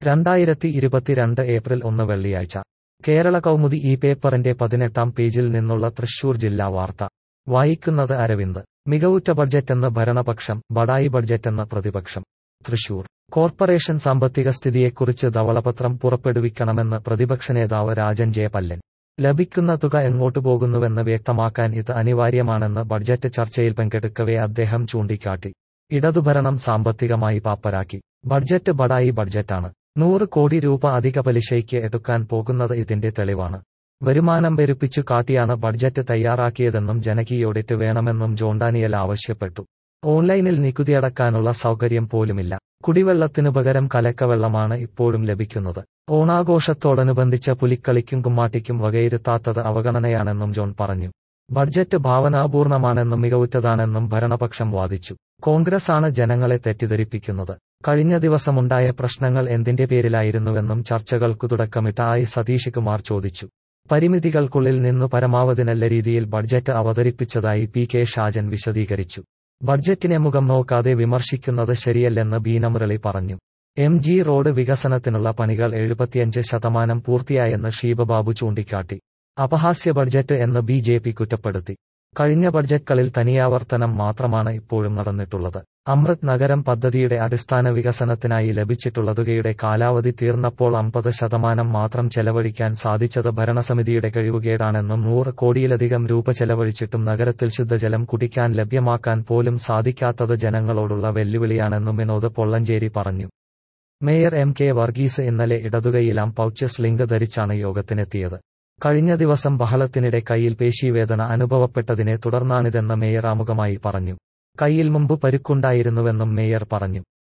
രണ്ടായിരത്തി ഇരുപത്തിരണ്ട് ഏപ്രിൽ ഒന്ന് വെള്ളിയാഴ്ച കേരള കൗമുദി ഈ പേപ്പറിന്റെ പതിനെട്ടാം പേജിൽ നിന്നുള്ള തൃശൂർ ജില്ലാ വാർത്ത വായിക്കുന്നത് അരവിന്ദ് മികവുറ്റ ബഡ്ജറ്റെന്ന് ഭരണപക്ഷം ബഡായി ബഡ്ജറ്റെന്ന് പ്രതിപക്ഷം തൃശൂർ കോർപ്പറേഷൻ സാമ്പത്തിക സ്ഥിതിയെക്കുറിച്ച് ധവളപത്രം പുറപ്പെടുവിക്കണമെന്ന് പ്രതിപക്ഷ നേതാവ് രാജൻ ജെ പല്ലൻ ലഭിക്കുന്ന തുക എങ്ങോട്ടു പോകുന്നുവെന്ന് വ്യക്തമാക്കാൻ ഇത് അനിവാര്യമാണെന്ന് ബഡ്ജറ്റ് ചർച്ചയിൽ പങ്കെടുക്കവേ അദ്ദേഹം ചൂണ്ടിക്കാട്ടി ഇടതുഭരണം സാമ്പത്തികമായി പാപ്പരാക്കി ബഡ്ജറ്റ് ബഡായി ബഡ്ജറ്റാണ് നൂറ് കോടി രൂപ അധിക പലിശയ്ക്ക് എടുക്കാൻ പോകുന്നത് ഇതിന്റെ തെളിവാണ് വരുമാനം പെരുപ്പിച്ചു കാട്ടിയാണ് ബഡ്ജറ്റ് തയ്യാറാക്കിയതെന്നും ജനകീയ ഓഡിറ്റ് വേണമെന്നും ജോൺ ഡാനിയൽ ആവശ്യപ്പെട്ടു ഓൺലൈനിൽ നികുതിയടക്കാനുള്ള സൗകര്യം പോലുമില്ല കുടിവെള്ളത്തിനു പകരം കലക്കവെള്ളമാണ് ഇപ്പോഴും ലഭിക്കുന്നത് ഓണാഘോഷത്തോടനുബന്ധിച്ച പുലിക്കളിക്കും കുമ്മാട്ടിക്കും വകയിരുത്താത്തത് അവഗണനയാണെന്നും ജോൺ പറഞ്ഞു ബഡ്ജറ്റ് ഭാവനാപൂർണമാണെന്നും മികവുറ്റതാണെന്നും ഭരണപക്ഷം വാദിച്ചു കോൺഗ്രസ് ആണ് ജനങ്ങളെ തെറ്റിദ്ധരിപ്പിക്കുന്നത് കഴിഞ്ഞ ദിവസമുണ്ടായ പ്രശ്നങ്ങൾ എന്തിന്റെ പേരിലായിരുന്നുവെന്നും ചർച്ചകൾക്കു തുടക്കമിട്ട ആയി സതീഷ് കുമാർ ചോദിച്ചു പരിമിതികൾക്കുള്ളിൽ നിന്നു പരമാവധി നല്ല രീതിയിൽ ബഡ്ജറ്റ് അവതരിപ്പിച്ചതായി പി കെ ഷാജൻ വിശദീകരിച്ചു ബഡ്ജറ്റിനെ മുഖം നോക്കാതെ വിമർശിക്കുന്നത് ശരിയല്ലെന്ന് ബീനമുരളി പറഞ്ഞു എം ജി റോഡ് വികസനത്തിനുള്ള പണികൾ എഴുപത്തിയഞ്ച് ശതമാനം പൂർത്തിയായെന്ന് ഷീബബാബു ചൂണ്ടിക്കാട്ടി അപഹാസ്യ ബഡ്ജറ്റ് എന്ന് ബി ജെ പി കുറ്റപ്പെടുത്തി കഴിഞ്ഞ ബഡ്ജറ്റുകളിൽ തനിയാവർത്തനം മാത്രമാണ് ഇപ്പോഴും നടന്നിട്ടുള്ളത് അമൃത് നഗരം പദ്ധതിയുടെ അടിസ്ഥാന വികസനത്തിനായി ലഭിച്ചിട്ടുള്ള തുകയുടെ കാലാവധി തീർന്നപ്പോൾ അമ്പത് ശതമാനം മാത്രം ചെലവഴിക്കാൻ സാധിച്ചത് ഭരണസമിതിയുടെ കഴിവുകേടാണെന്നും നൂറ് കോടിയിലധികം രൂപ ചെലവഴിച്ചിട്ടും നഗരത്തിൽ ശുദ്ധജലം കുടിക്കാൻ ലഭ്യമാക്കാൻ പോലും സാധിക്കാത്തത് ജനങ്ങളോടുള്ള വെല്ലുവിളിയാണെന്നും വിനോദ് പൊള്ളഞ്ചേരി പറഞ്ഞു മേയർ എം കെ വർഗീസ് ഇന്നലെ ഇടതുകൈയിലാം പൗച്ച് സ്ലിംഗ് ധരിച്ചാണ് യോഗത്തിനെത്തിയത് കഴിഞ്ഞ ദിവസം ബഹളത്തിനിടെ കയ്യിൽ പേശീവേദന അനുഭവപ്പെട്ടതിനെ തുടർന്നാണിതെന്ന് മേയർ ആമുഖമായി പറഞ്ഞു കയ്യിൽ മുമ്പ് പരുക്കുണ്ടായിരുന്നുവെന്നും മേയർ പറഞ്ഞു